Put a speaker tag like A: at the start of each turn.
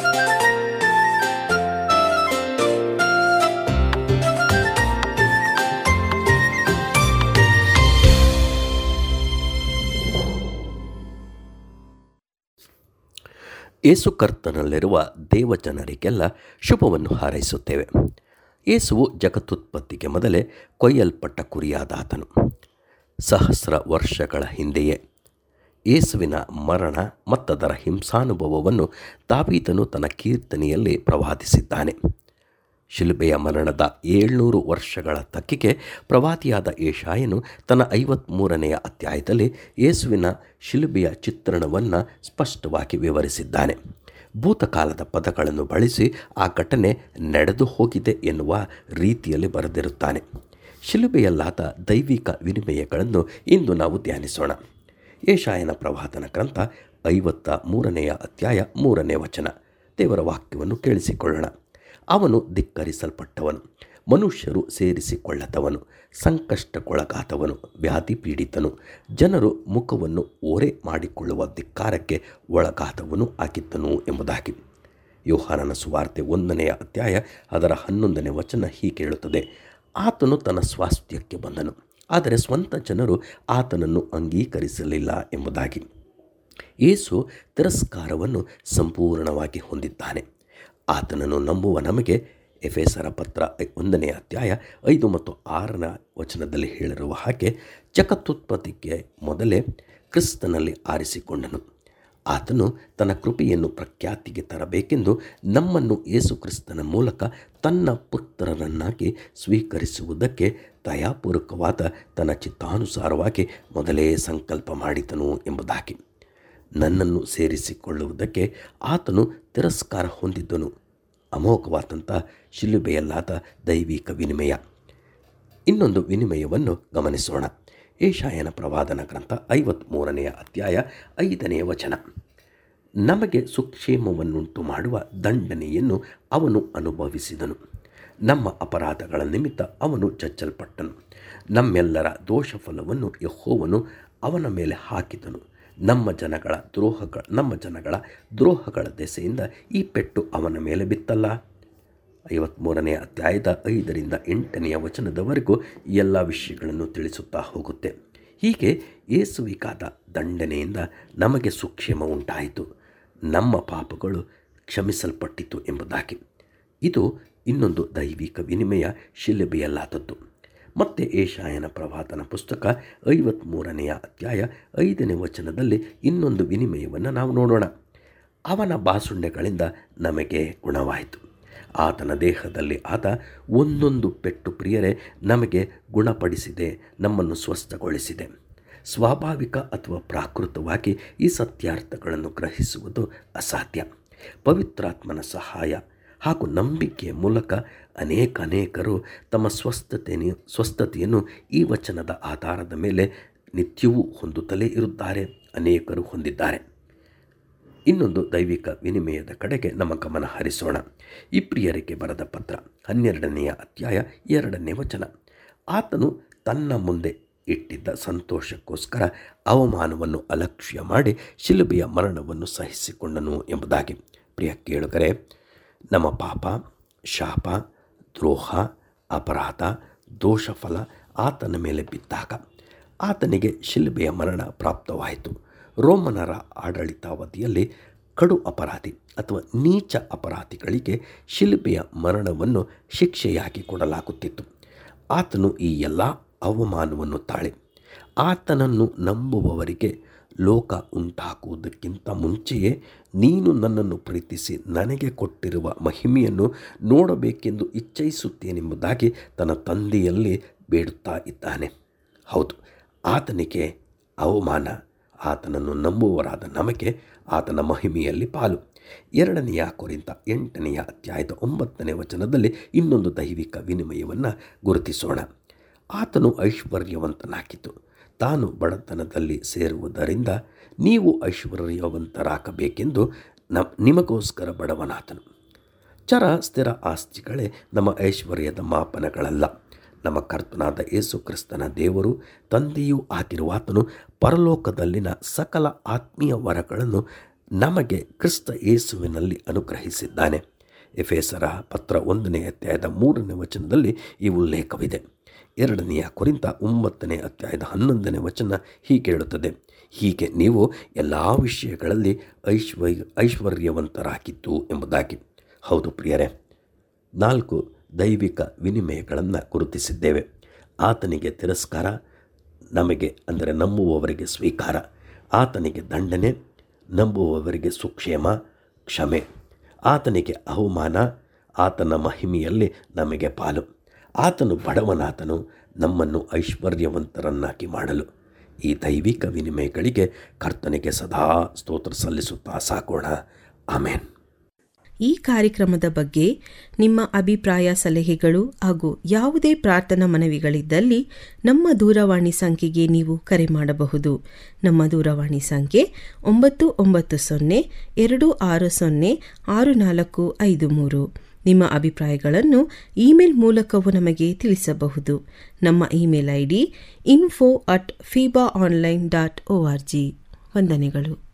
A: ಏಸು ಕರ್ತನಲ್ಲಿರುವ ದೇವಜನರಿಗೆಲ್ಲ ಶುಭವನ್ನು ಹಾರೈಸುತ್ತೇವೆ ಯೇಸುವು ಜಗತ್ತುತ್ಪತ್ತಿಗೆ ಮೊದಲೇ ಕೊಯ್ಯಲ್ಪಟ್ಟ ಕುರಿಯಾದಾತನು ಸಹಸ್ರ ವರ್ಷಗಳ ಹಿಂದೆಯೇ ಯೇಸುವಿನ ಮರಣ ಮತ್ತದರ ಹಿಂಸಾನುಭವವನ್ನು ದಾವೀದನು ತನ್ನ ಕೀರ್ತನೆಯಲ್ಲಿ ಪ್ರವಾದಿಸಿದ್ದಾನೆ ಶಿಲುಬೆಯ ಮರಣದ ಏಳ್ನೂರು ವರ್ಷಗಳ ತಕ್ಕಿಗೆ ಪ್ರವಾದಿಯಾದ ಏಷಾಯನು ತನ್ನ ಐವತ್ತ್ಮೂರನೆಯ ಅಧ್ಯಾಯದಲ್ಲಿ ಯೇಸುವಿನ ಶಿಲುಬೆಯ ಚಿತ್ರಣವನ್ನು ಸ್ಪಷ್ಟವಾಗಿ ವಿವರಿಸಿದ್ದಾನೆ ಭೂತಕಾಲದ ಪದಗಳನ್ನು ಬಳಸಿ ಆ ಘಟನೆ ನಡೆದು ಹೋಗಿದೆ ಎನ್ನುವ ರೀತಿಯಲ್ಲಿ ಬರೆದಿರುತ್ತಾನೆ ಶಿಲುಬೆಯಲ್ಲಾದ ದೈವಿಕ ವಿನಿಮಯಗಳನ್ನು ಇಂದು ನಾವು ಧ್ಯಾನಿಸೋಣ ಏಷಾಯನ ಪ್ರವಾದನ ಗ್ರಂಥ ಐವತ್ತ ಮೂರನೆಯ ಅಧ್ಯಾಯ ಮೂರನೇ ವಚನ ದೇವರ ವಾಕ್ಯವನ್ನು ಕೇಳಿಸಿಕೊಳ್ಳೋಣ ಅವನು ಧಿಕ್ಕರಿಸಲ್ಪಟ್ಟವನು ಮನುಷ್ಯರು ಸೇರಿಸಿಕೊಳ್ಳತವನು ಸಂಕಷ್ಟಕ್ಕೊಳಗಾದವನು ವ್ಯಾಧಿ ಪೀಡಿತನು ಜನರು ಮುಖವನ್ನು ಓರೆ ಮಾಡಿಕೊಳ್ಳುವ ಧಿಕ್ಕಾರಕ್ಕೆ ಒಳಗಾದವನು ಆಗಿದ್ದನು ಎಂಬುದಾಗಿ ಯೋಹಾನನ ಸುವಾರ್ತೆ ಒಂದನೆಯ ಅಧ್ಯಾಯ ಅದರ ಹನ್ನೊಂದನೇ ವಚನ ಹೀಗೆ ಹೇಳುತ್ತದೆ ಆತನು ತನ್ನ ಸ್ವಾಸ್ಥ್ಯಕ್ಕೆ ಬಂದನು ಆದರೆ ಸ್ವಂತ ಜನರು ಆತನನ್ನು ಅಂಗೀಕರಿಸಲಿಲ್ಲ ಎಂಬುದಾಗಿ ಯೇಸು ತಿರಸ್ಕಾರವನ್ನು ಸಂಪೂರ್ಣವಾಗಿ ಹೊಂದಿದ್ದಾನೆ ಆತನನ್ನು ನಂಬುವ ನಮಗೆ ಎಫೆಸರ ಪತ್ರ ಒಂದನೇ ಅಧ್ಯಾಯ ಐದು ಮತ್ತು ಆರನ ವಚನದಲ್ಲಿ ಹೇಳಿರುವ ಹಾಗೆ ಜಗತ್ತುತ್ಪತ್ತಿಗೆ ಮೊದಲೇ ಕ್ರಿಸ್ತನಲ್ಲಿ ಆರಿಸಿಕೊಂಡನು ಆತನು ತನ್ನ ಕೃಪೆಯನ್ನು ಪ್ರಖ್ಯಾತಿಗೆ ತರಬೇಕೆಂದು ನಮ್ಮನ್ನು ಯೇಸು ಕ್ರಿಸ್ತನ ಮೂಲಕ ತನ್ನ ಪುತ್ರರನ್ನಾಗಿ ಸ್ವೀಕರಿಸುವುದಕ್ಕೆ ದಯಾಪೂರ್ವಕವಾದ ತನ್ನ ಚಿತ್ತಾನುಸಾರವಾಗಿ ಮೊದಲೇ ಸಂಕಲ್ಪ ಮಾಡಿದನು ಎಂಬುದಾಗಿ ನನ್ನನ್ನು ಸೇರಿಸಿಕೊಳ್ಳುವುದಕ್ಕೆ ಆತನು ತಿರಸ್ಕಾರ ಹೊಂದಿದ್ದನು ಅಮೋಘವಾದಂಥ ಶಿಲುಬೆಯಲ್ಲಾದ ದೈವಿಕ ವಿನಿಮಯ ಇನ್ನೊಂದು ವಿನಿಮಯವನ್ನು ಗಮನಿಸೋಣ ಏಷಾಯನ ಪ್ರವಾದನ ಗ್ರಂಥ ಐವತ್ತ್ಮೂರನೆಯ ಅಧ್ಯಾಯ ಐದನೆಯ ವಚನ ನಮಗೆ ಸುಕ್ಷೇಮವನ್ನುಂಟು ಮಾಡುವ ದಂಡನೆಯನ್ನು ಅವನು ಅನುಭವಿಸಿದನು ನಮ್ಮ ಅಪರಾಧಗಳ ನಿಮಿತ್ತ ಅವನು ಚಚ್ಚಲ್ಪಟ್ಟನು ನಮ್ಮೆಲ್ಲರ ದೋಷಫಲವನ್ನು ಯಹೋವನು ಅವನ ಮೇಲೆ ಹಾಕಿದನು ನಮ್ಮ ಜನಗಳ ದ್ರೋಹಗಳ ನಮ್ಮ ಜನಗಳ ದ್ರೋಹಗಳ ದೆಸೆಯಿಂದ ಈ ಪೆಟ್ಟು ಅವನ ಮೇಲೆ ಬಿತ್ತಲ್ಲ ಐವತ್ತ್ಮೂರನೇ ಅಧ್ಯಾಯದ ಐದರಿಂದ ಎಂಟನೆಯ ವಚನದವರೆಗೂ ಎಲ್ಲ ವಿಷಯಗಳನ್ನು ತಿಳಿಸುತ್ತಾ ಹೋಗುತ್ತೆ ಹೀಗೆ ಏಸುವಿಕಾದ ದಂಡನೆಯಿಂದ ನಮಗೆ ಸುಕ್ಷೇಮ ಉಂಟಾಯಿತು ನಮ್ಮ ಪಾಪಗಳು ಕ್ಷಮಿಸಲ್ಪಟ್ಟಿತು ಎಂಬುದಾಗಿ ಇದು ಇನ್ನೊಂದು ದೈವಿಕ ವಿನಿಮಯ ಶಿಲೆಬೆಯಲ್ಲಾದದ್ದು ಮತ್ತೆ ಏಷಾಯನ ಪ್ರವಾದನ ಪುಸ್ತಕ ಐವತ್ತ್ಮೂರನೆಯ ಅಧ್ಯಾಯ ಐದನೇ ವಚನದಲ್ಲಿ ಇನ್ನೊಂದು ವಿನಿಮಯವನ್ನು ನಾವು ನೋಡೋಣ ಅವನ ಬಾಸುಂಡೆಗಳಿಂದ ನಮಗೆ ಗುಣವಾಯಿತು ಆತನ ದೇಹದಲ್ಲಿ ಆತ ಒಂದೊಂದು ಪೆಟ್ಟು ಪ್ರಿಯರೇ ನಮಗೆ ಗುಣಪಡಿಸಿದೆ ನಮ್ಮನ್ನು ಸ್ವಸ್ಥಗೊಳಿಸಿದೆ ಸ್ವಾಭಾವಿಕ ಅಥವಾ ಪ್ರಾಕೃತವಾಗಿ ಈ ಸತ್ಯಾರ್ಥಗಳನ್ನು ಗ್ರಹಿಸುವುದು ಅಸಾಧ್ಯ ಪವಿತ್ರಾತ್ಮನ ಸಹಾಯ ಹಾಗೂ ನಂಬಿಕೆಯ ಮೂಲಕ ಅನೇಕ ಅನೇಕರು ತಮ್ಮ ಸ್ವಸ್ಥತೆಯನ್ನು ಸ್ವಸ್ಥತೆಯನ್ನು ಈ ವಚನದ ಆಧಾರದ ಮೇಲೆ ನಿತ್ಯವೂ ಹೊಂದುತ್ತಲೇ ಇರುತ್ತಾರೆ ಅನೇಕರು ಹೊಂದಿದ್ದಾರೆ ಇನ್ನೊಂದು ದೈವಿಕ ವಿನಿಮಯದ ಕಡೆಗೆ ನಮ್ಮ ಗಮನ ಹರಿಸೋಣ ಈ ಪ್ರಿಯರಿಗೆ ಬರೆದ ಪತ್ರ ಹನ್ನೆರಡನೆಯ ಅಧ್ಯಾಯ ಎರಡನೇ ವಚನ ಆತನು ತನ್ನ ಮುಂದೆ ಇಟ್ಟಿದ್ದ ಸಂತೋಷಕ್ಕೋಸ್ಕರ ಅವಮಾನವನ್ನು ಅಲಕ್ಷ್ಯ ಮಾಡಿ ಶಿಲುಬೆಯ ಮರಣವನ್ನು ಸಹಿಸಿಕೊಂಡನು ಎಂಬುದಾಗಿ ಪ್ರಿಯ ಕೇಳುಗರೆ ನಮ್ಮ ಪಾಪ ಶಾಪ ದ್ರೋಹ ಅಪರಾಧ ದೋಷಫಲ ಆತನ ಮೇಲೆ ಬಿದ್ದಾಗ ಆತನಿಗೆ ಶಿಲ್ಬೆಯ ಮರಣ ಪ್ರಾಪ್ತವಾಯಿತು ರೋಮನರ ಆಡಳಿತಾವಧಿಯಲ್ಲಿ ಕಡು ಅಪರಾಧಿ ಅಥವಾ ನೀಚ ಅಪರಾಧಿಗಳಿಗೆ ಶಿಲ್ಬೆಯ ಮರಣವನ್ನು ಶಿಕ್ಷೆಯಾಗಿ ಕೊಡಲಾಗುತ್ತಿತ್ತು ಆತನು ಈ ಎಲ್ಲ ಅವಮಾನವನ್ನು ತಾಳೆ ಆತನನ್ನು ನಂಬುವವರಿಗೆ ಲೋಕ ಉಂಟಾಗುವುದಕ್ಕಿಂತ ಮುಂಚೆಯೇ ನೀನು ನನ್ನನ್ನು ಪ್ರೀತಿಸಿ ನನಗೆ ಕೊಟ್ಟಿರುವ ಮಹಿಮೆಯನ್ನು ನೋಡಬೇಕೆಂದು ಇಚ್ಛಯಿಸುತ್ತೇನೆಂಬುದಾಗಿ ತನ್ನ ತಂದೆಯಲ್ಲಿ ಬೇಡುತ್ತಾ ಇದ್ದಾನೆ ಹೌದು ಆತನಿಗೆ ಅವಮಾನ ಆತನನ್ನು ನಂಬುವವರಾದ ನಮಗೆ ಆತನ ಮಹಿಮೆಯಲ್ಲಿ ಪಾಲು ಎರಡನೆಯ ಕೊರಿಂತ ಎಂಟನೆಯ ಅಧ್ಯಾಯದ ಒಂಬತ್ತನೇ ವಚನದಲ್ಲಿ ಇನ್ನೊಂದು ದೈವಿಕ ವಿನಿಮಯವನ್ನು ಗುರುತಿಸೋಣ ಆತನು ಐಶ್ವರ್ಯವಂತನಾಗಿದ್ದು ತಾನು ಬಡತನದಲ್ಲಿ ಸೇರುವುದರಿಂದ ನೀವು ಐಶ್ವರ್ಯವಂತರಾಗಬೇಕೆಂದು ನ ನಿಮಗೋಸ್ಕರ ಬಡವನಾತನು ಚರ ಸ್ಥಿರ ಆಸ್ತಿಗಳೇ ನಮ್ಮ ಐಶ್ವರ್ಯದ ಮಾಪನಗಳಲ್ಲ ನಮ್ಮ ಕರ್ತನಾದ ಯೇಸು ಕ್ರಿಸ್ತನ ದೇವರು ತಂದೆಯೂ ಆಗಿರುವಾತನು ಪರಲೋಕದಲ್ಲಿನ ಸಕಲ ಆತ್ಮೀಯ ವರಗಳನ್ನು ನಮಗೆ ಕ್ರಿಸ್ತ ಯೇಸುವಿನಲ್ಲಿ ಅನುಗ್ರಹಿಸಿದ್ದಾನೆ ಎಫೇಸರ ಪತ್ರ ಒಂದನೇ ಅಧ್ಯಾಯದ ಮೂರನೇ ವಚನದಲ್ಲಿ ಈ ಉಲ್ಲೇಖವಿದೆ ಎರಡನೆಯ ಕುರಿತ ಒಂಬತ್ತನೇ ಅಧ್ಯಾಯದ ಹನ್ನೊಂದನೇ ವಚನ ಹೀಗೆ ಹೇಳುತ್ತದೆ ಹೀಗೆ ನೀವು ಎಲ್ಲ ವಿಷಯಗಳಲ್ಲಿ ಐಶ್ವರ್ಯ ಐಶ್ವರ್ಯವಂತರಾಗಿದ್ದು ಎಂಬುದಾಗಿ ಹೌದು ಪ್ರಿಯರೇ ನಾಲ್ಕು ದೈವಿಕ ವಿನಿಮಯಗಳನ್ನು ಗುರುತಿಸಿದ್ದೇವೆ ಆತನಿಗೆ ತಿರಸ್ಕಾರ ನಮಗೆ ಅಂದರೆ ನಂಬುವವರಿಗೆ ಸ್ವೀಕಾರ ಆತನಿಗೆ ದಂಡನೆ ನಂಬುವವರಿಗೆ ಸುಕ್ಷೇಮ ಕ್ಷಮೆ ಆತನಿಗೆ ಅವಮಾನ ಆತನ ಮಹಿಮೆಯಲ್ಲಿ ನಮಗೆ ಪಾಲು ಆತನು ಬಡವನಾತನು ನಮ್ಮನ್ನು ಐಶ್ವರ್ಯವಂತರನ್ನಾಗಿ ಮಾಡಲು ಈ ದೈವಿಕ ವಿನಿಮಯಗಳಿಗೆ ಕರ್ತನಿಗೆ ಸದಾ ಸ್ತೋತ್ರ ಸಲ್ಲಿಸುತ್ತಾ ಸಾಕೋಣ ಆಮೇನ್
B: ಈ ಕಾರ್ಯಕ್ರಮದ ಬಗ್ಗೆ ನಿಮ್ಮ ಅಭಿಪ್ರಾಯ ಸಲಹೆಗಳು ಹಾಗೂ ಯಾವುದೇ ಪ್ರಾರ್ಥನಾ ಮನವಿಗಳಿದ್ದಲ್ಲಿ ನಮ್ಮ ದೂರವಾಣಿ ಸಂಖ್ಯೆಗೆ ನೀವು ಕರೆ ಮಾಡಬಹುದು ನಮ್ಮ ದೂರವಾಣಿ ಸಂಖ್ಯೆ ಒಂಬತ್ತು ಒಂಬತ್ತು ಸೊನ್ನೆ ಎರಡು ಆರು ಸೊನ್ನೆ ಆರು ನಾಲ್ಕು ಐದು ಮೂರು ನಿಮ್ಮ ಅಭಿಪ್ರಾಯಗಳನ್ನು ಇಮೇಲ್ ಮೂಲಕವೂ ನಮಗೆ ತಿಳಿಸಬಹುದು ನಮ್ಮ email I D info at feeba online dot O R G ವಂದನೆಗಳು